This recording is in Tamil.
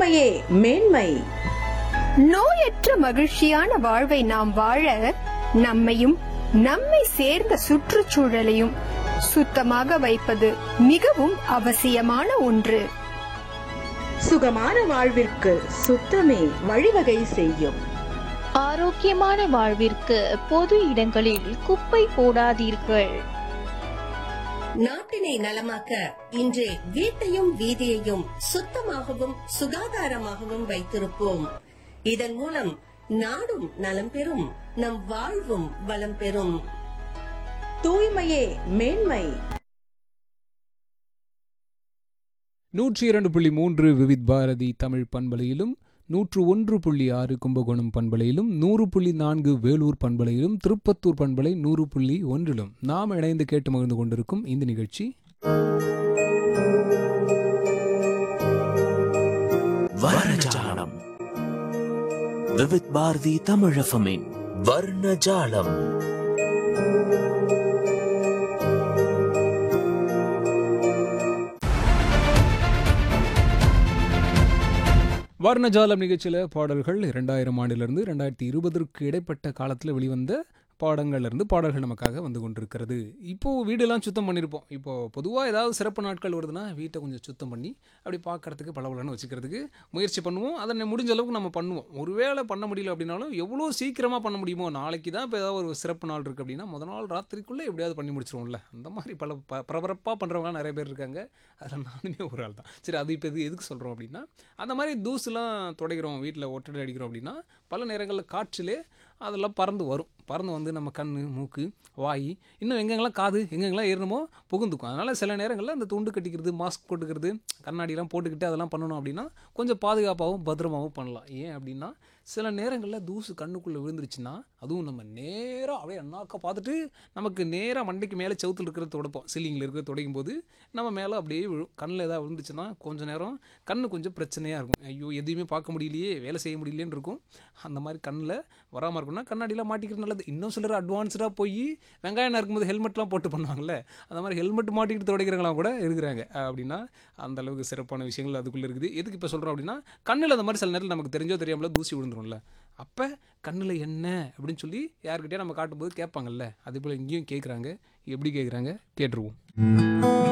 தூய்மையே மேன்மை நோயற்ற மகிழ்ச்சியான வாழ்வை நாம் வாழ நம்மையும் நம்மை சேர்ந்த சுற்றுச்சூழலையும் சுத்தமாக வைப்பது மிகவும் அவசியமான ஒன்று சுகமான வாழ்விற்கு சுத்தமே வழிவகை செய்யும் ஆரோக்கியமான வாழ்விற்கு பொது இடங்களில் குப்பை போடாதீர்கள் நாட்டினை நலமாக்க இன்று வீட்டையும் வீதியையும் சுத்தமாகவும் சுகாதாரமாகவும் வைத்திருப்போம் இதன் மூலம் நாடும் நலம் பெறும் நம் வாழ்வும் வளம் பெறும் தூய்மையே மேன்மை நூற்றி இரண்டு புள்ளி மூன்று விவித் பாரதி தமிழ் பண்பலையிலும் நூற்று ஒன்று புள்ளி ஆறு கும்பகோணம் பண்பலையிலும் நூறு புள்ளி நான்கு வேலூர் பண்பலையிலும் திருப்பத்தூர் பண்பலை நூறு புள்ளி ஒன்றிலும் நாம் இணைந்து கேட்டு மகிழ்ந்து கொண்டிருக்கும் இந்த நிகழ்ச்சி வர்ணஜாலம் விவித் பாரதி தமிழஃபமின் வர்ணஜாலம் வர்ணஜாலம் நிகழ்ச்சியில் பாடல்கள் இரண்டாயிரம் ஆண்டிலிருந்து ரெண்டாயிரத்தி இருபதற்கு இடைப்பட்ட காலத்தில் வெளிவந்த பாடங்கள்லேருந்து பாடல்கள் நமக்காக வந்து கொண்டிருக்கிறது இப்போது வீடெல்லாம் சுத்தம் பண்ணியிருப்போம் இப்போது பொதுவாக ஏதாவது சிறப்பு நாட்கள் வருதுன்னா வீட்டை கொஞ்சம் சுத்தம் பண்ணி அப்படி பார்க்கறதுக்கு பளபளன்னு வச்சுக்கிறதுக்கு முயற்சி பண்ணுவோம் அதை முடிஞ்ச அளவுக்கு நம்ம பண்ணுவோம் ஒருவேளை பண்ண முடியல அப்படின்னாலும் எவ்வளோ சீக்கிரமாக பண்ண முடியுமோ நாளைக்கு தான் இப்போ ஏதாவது ஒரு சிறப்பு நாள் இருக்குது அப்படின்னா முத நாள் ராத்திரிக்குள்ளே எப்படியாவது பண்ணி முடிச்சிருவோம்ல அந்த மாதிரி பல ப பரபரப்பாக பண்ணுறவங்க நிறைய பேர் இருக்காங்க அதில் நானுமே ஒரு ஆள் தான் சரி அது இப்போ எது எதுக்கு சொல்கிறோம் அப்படின்னா அந்த மாதிரி தூசுலாம் துடைக்கிறோம் வீட்டில் ஒட்டடை அடிக்கிறோம் அப்படின்னா பல நேரங்களில் காற்றிலே அதெல்லாம் பறந்து வரும் பறந்து வந்து நம்ம கண் மூக்கு வாய் இன்னும் எங்கெங்கெல்லாம் காது எங்கெங்கெல்லாம் ஏறணுமோ புகுந்துக்கும் அதனால் சில நேரங்களில் அந்த துண்டு கட்டிக்கிறது மாஸ்க் போட்டுக்கிறது கண்ணாடிலாம் போட்டுக்கிட்டு அதெல்லாம் பண்ணணும் அப்படின்னா கொஞ்சம் பாதுகாப்பாகவும் பத்திரமாகவும் பண்ணலாம் ஏன் அப்படின்னா சில நேரங்களில் தூசு கண்ணுக்குள்ளே விழுந்துருச்சுன்னா அதுவும் நம்ம நேராக அப்படியே அண்ணாக்க பார்த்துட்டு நமக்கு நேராக மண்டைக்கு மேலே செவுத்துல இருக்கிறத துடைப்போம் சீலிங்கில் இருக்கிறத துடைக்கும் போது நம்ம மேலே அப்படியே விழும் கண்ணில் ஏதாவது விழுந்துச்சுன்னா கொஞ்சம் நேரம் கண்ணு கொஞ்சம் பிரச்சனையாக இருக்கும் ஐயோ எதையுமே பார்க்க முடியலையே வேலை செய்ய முடியலையேன்னு இருக்கும் அந்த மாதிரி கண்ணில் வராமல் இருக்கும்னா கண்ணாடியில் மாட்டிக்கிறது நல்லது இன்னும் சிலர் அட்வான்ஸ்டாக போய் வெங்காயம் இருக்கும்போது ஹெல்மெட்லாம் போட்டு பண்ணுவாங்கல்ல அந்த மாதிரி ஹெல்மெட் மாட்டிக்கிட்டு துடைக்கிறவங்களாம் கூட இருக்கிறாங்க அப்படின்னா அந்த அளவுக்கு சிறப்பான விஷயங்கள் அதுக்குள்ளே இருக்குது எதுக்கு இப்போ சொல்கிறோம் அப்படின்னா கண்ணில் அந்த மாதிரி சில நேரத்தில் நமக்கு தெரிஞ்சோ தெரியாமல தூசி விழுந்துரும்ல அப்போ கண்ணில் என்ன அப்படின்னு சொல்லி யார்கிட்டயே நம்ம காட்டும்போது கேட்பாங்கல்ல அதே போல் இங்கேயும் கேட்குறாங்க எப்படி கேட்குறாங்க கேட்டுருவோம்